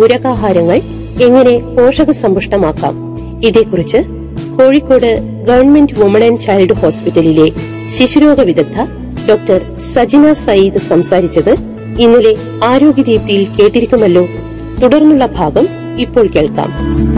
പൂരകാഹാരങ്ങൾ എങ്ങനെ പോഷക സമ്പുഷ്ടമാക്കാം ഇതേക്കുറിച്ച് Kozhikode government woman and child ഹോസ്പിറ്റലിലെ ശിശുരോഗ വിദഗ്ധ ഡോക്ടർ സജിന സയ്യിദ് സംസാരിച്ചത് ഇന്നലെ ആരോഗ്യദീപ്തിയിൽ കേട്ടിരിക്കുമല്ലോ തുടർന്നുള്ള ഭാഗം ഇപ്പോൾ കേൾക്കാം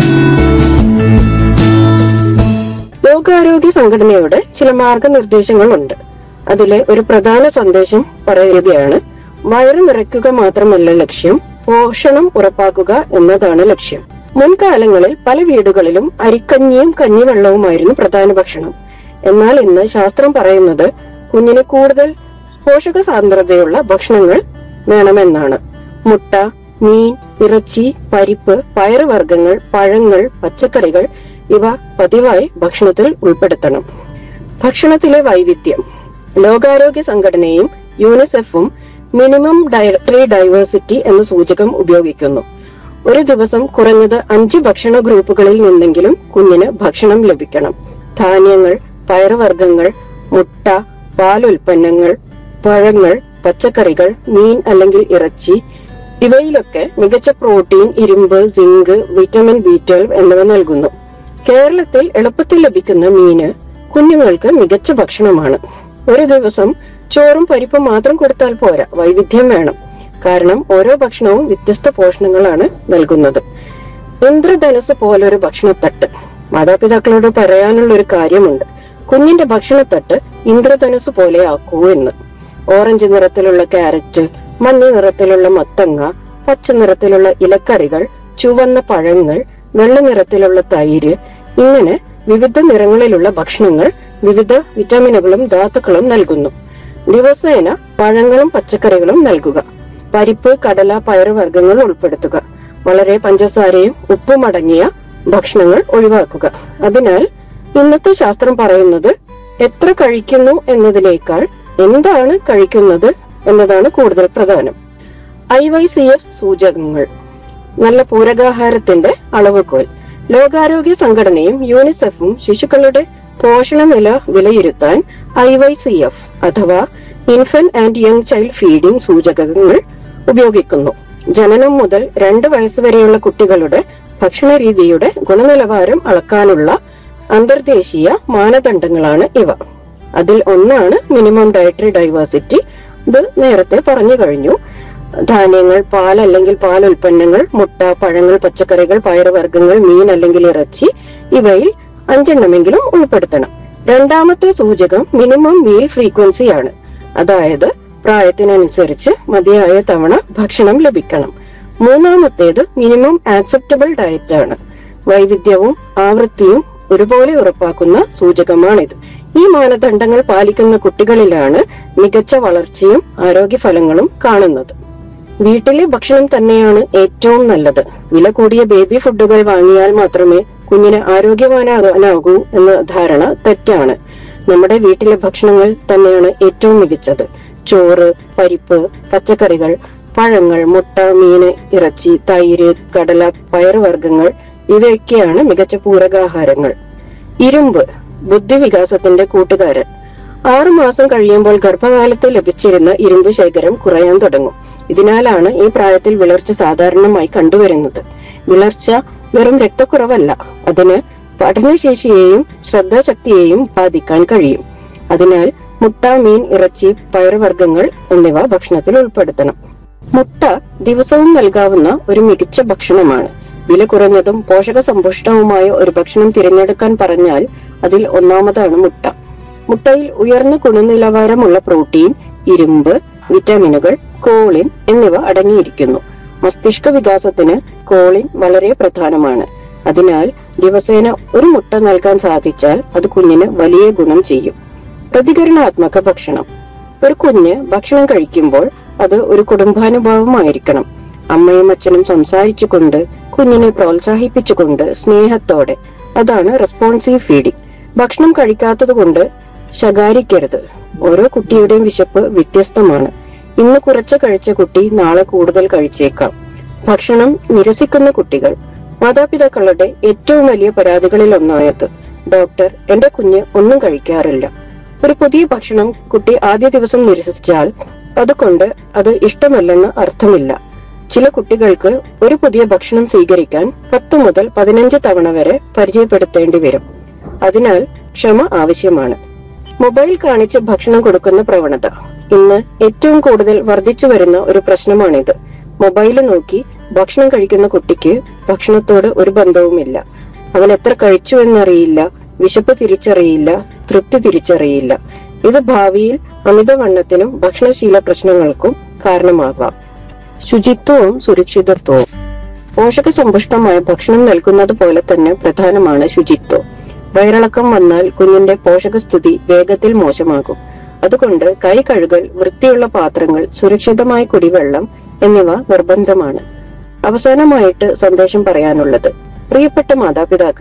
ലോകാരോഗ്യ സംഘടനയുടെ ചില മാർഗനിർദ്ദേശങ്ങളുണ്ട് അതിലെ ഒരു പ്രധാന സന്ദേശം പറയുകയാണ് വയറ് നിറയ്ക്കുക മാത്രമല്ല ലക്ഷ്യം പോഷണം ഉറപ്പാക്കുക എന്നതാണ് ലക്ഷ്യം മുൻകാലങ്ങളിൽ പല വീടുകളിലും അരിക്കഞ്ഞിയും കഞ്ഞിവെള്ളവുമായിരുന്നു പ്രധാന ഭക്ഷണം എന്നാൽ ഇന്ന് ശാസ്ത്രം പറയുന്നത് കുഞ്ഞിന് കൂടുതൽ പോഷക സാന്ദ്രതയുള്ള ഭക്ഷണങ്ങൾ വേണമെന്നാണ് മുട്ട മീൻ ഇറച്ചി പരിപ്പ് പയറുവർഗ്ഗങ്ങൾ പഴങ്ങൾ പച്ചക്കറികൾ ഇവ പതിവായി ഭക്ഷണത്തിൽ ഉൾപ്പെടുത്തണം ഭക്ഷണത്തിലെ വൈവിധ്യം ലോകാരോഗ്യ സംഘടനയും യൂണിസെഫും മിനിമം ഡയറ്ററി ഡൈവേഴ്സിറ്റി എന്ന സൂചകം ഉപയോഗിക്കുന്നു ഒരു ദിവസം കുറഞ്ഞത് അഞ്ച് ഭക്ഷണ ഗ്രൂപ്പുകളിൽ നിന്നെങ്കിലും കുഞ്ഞിന് ഭക്ഷണം ലഭിക്കണം ധാന്യങ്ങൾ പയറുവർഗ്ഗങ്ങൾ മുട്ട പാലുൽപ്പന്നങ്ങൾ പഴങ്ങൾ പച്ചക്കറികൾ മീൻ അല്ലെങ്കിൽ ഇറച്ചി ഇവയിലൊക്കെ മികച്ച പ്രോട്ടീൻ ഇരുമ്പ് സിങ്ക് വിറ്റമിൻ ബി ട്വൽവ് എന്നിവ നൽകുന്നു കേരളത്തിൽ എളുപ്പത്തിൽ ലഭിക്കുന്ന മീന് കുഞ്ഞുങ്ങൾക്ക് മികച്ച ഭക്ഷണമാണ് ഒരു ദിവസം ചോറും പരിപ്പും മാത്രം കൊടുത്താൽ പോരാ വൈവിധ്യം വേണം കാരണം ഓരോ ഭക്ഷണവും വ്യത്യസ്ത പോഷണങ്ങളാണ് നൽകുന്നത് ഇന്ദ്രധനുസ് പോലൊരു ഭക്ഷണത്തട്ട് മാതാപിതാക്കളോട് പറയാനുള്ള ഒരു കാര്യമുണ്ട് കുഞ്ഞിന്റെ ഭക്ഷണത്തട്ട് ഇന്ദ്രധനുസ് പോലെ ആക്കൂ എന്ന് ഓറഞ്ച് നിറത്തിലുള്ള ക്യാരറ്റ് മഞ്ഞ നിറത്തിലുള്ള മത്തങ്ങ പച്ച നിറത്തിലുള്ള ഇലക്കറികൾ ചുവന്ന പഴങ്ങൾ വെള്ള നിറത്തിലുള്ള തൈര് ഇങ്ങനെ വിവിധ നിറങ്ങളിലുള്ള ഭക്ഷണങ്ങൾ വിവിധ വിറ്റാമിനുകളും ധാതുക്കളും നൽകുന്നു ദിവസേന പഴങ്ങളും പച്ചക്കറികളും നൽകുക പരിപ്പ് കടല പയറുവർഗ്ഗങ്ങൾ ഉൾപ്പെടുത്തുക വളരെ പഞ്ചസാരയും ഉപ്പും അടങ്ങിയ ഭക്ഷണങ്ങൾ ഒഴിവാക്കുക അതിനാൽ ഇന്നത്തെ ശാസ്ത്രം പറയുന്നത് എത്ര കഴിക്കുന്നു എന്നതിനേക്കാൾ എന്താണ് കഴിക്കുന്നത് എന്നതാണ് കൂടുതൽ പ്രധാനം ഐ വൈ സി എഫ് സൂചകങ്ങൾ നല്ല പൂരകാഹാരത്തിന്റെ അളവുകോൽ ലോകാരോഗ്യ സംഘടനയും യൂണിസെഫും ശിശുക്കളുടെ പോഷണനില വിലയിരുത്താൻ ഐ വൈ സി എഫ് അഥവാ infant and young child feeding സൂചകങ്ങൾ ഉപയോഗിക്കുന്നു ജനനം മുതൽ രണ്ട് വയസ്സുവരെയുള്ള കുട്ടികളുടെ ഭക്ഷണ രീതിയുടെ ഗുണനിലവാരം അളക്കാനുള്ള അന്തർദേശീയ മാനദണ്ഡങ്ങളാണ് ഇവ അതിൽ ഒന്നാണ് മിനിമം ഡയറ്ററി ഡൈവേഴ്സിറ്റി ഇത് നേരത്തെ പറഞ്ഞു കഴിഞ്ഞു ധാന്യങ്ങൾ പാൽ അല്ലെങ്കിൽ പാൽ ഉൽപ്പന്നങ്ങൾ മുട്ട പഴങ്ങൾ പച്ചക്കറികൾ പയറുവർഗ്ഗങ്ങൾ മീൻ അല്ലെങ്കിൽ ഇറച്ചി ഇവയിൽ അഞ്ചെണ്ണമെങ്കിലും ഉൾപ്പെടുത്തണം രണ്ടാമത്തെ സൂചകം മിനിമം മീൽ ഫ്രീക്വൻസി ആണ് അതായത് പ്രായത്തിനനുസരിച്ച് മതിയായ തവണ ഭക്ഷണം ലഭിക്കണം മൂന്നാമത്തേത് മിനിമം ആക്സെപ്റ്റബിൾ ഡയറ്റ് ആണ് വൈവിധ്യവും ആവൃത്തിയും ഒരുപോലെ ഉറപ്പാക്കുന്ന സൂചകമാണിത് ഈ മാനദണ്ഡങ്ങൾ പാലിക്കുന്ന കുട്ടികളിലാണ് മികച്ച വളർച്ചയും ആരോഗ്യഫലങ്ങളും കാണുന്നത് വീട്ടിലെ ഭക്ഷണം തന്നെയാണ് ഏറ്റവും നല്ലത് വില കൂടിയ ബേബി ഫുഡുകൾ വാങ്ങിയാൽ മാത്രമേ കുഞ്ഞിന് ആരോഗ്യവാനാകാനാകൂ എന്ന ധാരണ തെറ്റാണ് നമ്മുടെ വീട്ടിലെ ഭക്ഷണങ്ങൾ തന്നെയാണ് ഏറ്റവും മികച്ചത് ചോറ് പരിപ്പ് പച്ചക്കറികൾ പഴങ്ങൾ മുട്ട മീന് ഇറച്ചി തൈര് കടല പയറുവർഗ്ഗങ്ങൾ ഇവയൊക്കെയാണ് മികച്ച പൂരകാഹാരങ്ങൾ ഇരുമ്പ് ബുദ്ധിവികാസത്തിന്റെ കൂട്ടുകാരൻ ആറു മാസം കഴിയുമ്പോൾ ഗർഭകാലത്ത് ലഭിച്ചിരുന്ന ഇരുമ്പ് ശേഖരം കുറയാൻ തുടങ്ങും ഇതിനാലാണ് ഈ പ്രായത്തിൽ വിളർച്ച സാധാരണമായി കണ്ടുവരുന്നത് വിളർച്ച വെറും രക്തക്കുറവല്ല അതിന് പഠനശേഷിയെയും ശ്രദ്ധാശക്തിയെയും ബാധിക്കാൻ കഴിയും അതിനാൽ മുട്ട മീൻ ഇറച്ചി പയറുവർഗ്ഗങ്ങൾ എന്നിവ ഭക്ഷണത്തിൽ ഉൾപ്പെടുത്തണം മുട്ട ദിവസവും നൽകാവുന്ന ഒരു മികച്ച ഭക്ഷണമാണ് വില കുറഞ്ഞതും പോഷക സമ്പുഷ്ടവുമായ ഒരു ഭക്ഷണം തിരഞ്ഞെടുക്കാൻ പറഞ്ഞാൽ അതിൽ ഒന്നാമതാണ് മുട്ട മുട്ടയിൽ ഉയർന്ന ഗുണനിലവാരമുള്ള പ്രോട്ടീൻ ഇരുമ്പ് വിറ്റാമിനുകൾ കോളിൻ എന്നിവ അടങ്ങിയിരിക്കുന്നു മസ്തിഷ്ക വികാസത്തിന് കോളിൻ വളരെ പ്രധാനമാണ് അതിനാൽ ദിവസേന ഒരു മുട്ട നൽകാൻ സാധിച്ചാൽ അത് കുഞ്ഞിന് വലിയ ഗുണം ചെയ്യും പ്രതികരണാത്മക ഭക്ഷണം ഒരു കുഞ്ഞ് ഭക്ഷണം കഴിക്കുമ്പോൾ അത് ഒരു കുടുംബാനുഭവമായിരിക്കണം അമ്മയും അച്ഛനും സംസാരിച്ചുകൊണ്ട് കുഞ്ഞിനെ പ്രോത്സാഹിപ്പിച്ചുകൊണ്ട് സ്നേഹത്തോടെ അതാണ് റെസ്പോൺസീവ് ഫീഡിംഗ് ഭക്ഷണം കഴിക്കാത്തത് കൊണ്ട് ശകാരിക്കരുത് ഓരോ കുട്ടിയുടെയും വിശപ്പ് വ്യത്യസ്തമാണ് ഇന്ന് കുറച്ച് കഴിച്ച കുട്ടി നാളെ കൂടുതൽ കഴിച്ചേക്കാം ഭക്ഷണം നിരസിക്കുന്ന കുട്ടികൾ മാതാപിതാക്കളുടെ ഏറ്റവും വലിയ പരാതികളിൽ ഒന്നായത് ഡോക്ടർ എന്റെ കുഞ്ഞ് ഒന്നും കഴിക്കാറില്ല ഒരു പുതിയ ഭക്ഷണം കുട്ടി ആദ്യ ദിവസം നിരസിച്ചാൽ അതുകൊണ്ട് അത് ഇഷ്ടമല്ലെന്ന് അർത്ഥമില്ല ചില കുട്ടികൾക്ക് ഒരു പുതിയ ഭക്ഷണം സ്വീകരിക്കാൻ പത്ത് മുതൽ പതിനഞ്ച് തവണ വരെ പരിചയപ്പെടുത്തേണ്ടി വരും അതിനാൽ ക്ഷമ ആവശ്യമാണ് മൊബൈൽ കാണിച്ച് ഭക്ഷണം കൊടുക്കുന്ന പ്രവണത ഇന്ന് ഏറ്റവും കൂടുതൽ വർദ്ധിച്ചു വരുന്ന ഒരു പ്രശ്നമാണിത് മൊബൈൽ നോക്കി ഭക്ഷണം കഴിക്കുന്ന കുട്ടിക്ക് ഭക്ഷണത്തോട് ഒരു ബന്ധവുമില്ല അവൻ എത്ര കഴിച്ചു എന്നറിയില്ല വിശപ്പ് തിരിച്ചറിയില്ല തൃപ്തി തിരിച്ചറിയില്ല ഇത് ഭാവിയിൽ അമിതവണ്ണത്തിനും ഭക്ഷണശീല പ്രശ്നങ്ങൾക്കും കാരണമാകാം ശുചിത്വവും സുരക്ഷിതത്വവും പോഷക സമ്പുഷ്ടമായ ഭക്ഷണം നൽകുന്നത് പോലെ തന്നെ പ്രധാനമാണ് ശുചിത്വം വയറിളക്കം വന്നാൽ കുഞ്ഞിന്റെ പോഷകസ്ഥിതി വേഗത്തിൽ മോശമാകും അതുകൊണ്ട് കൈ കഴുകൽ വൃത്തിയുള്ള പാത്രങ്ങൾ സുരക്ഷിതമായ കുടിവെള്ളം എന്നിവ നിർബന്ധമാണ് അവസാനമായിട്ട് സന്ദേശം പറയാനുള്ളത് പ്രിയപ്പെട്ട മാതാപിതാക്കൾ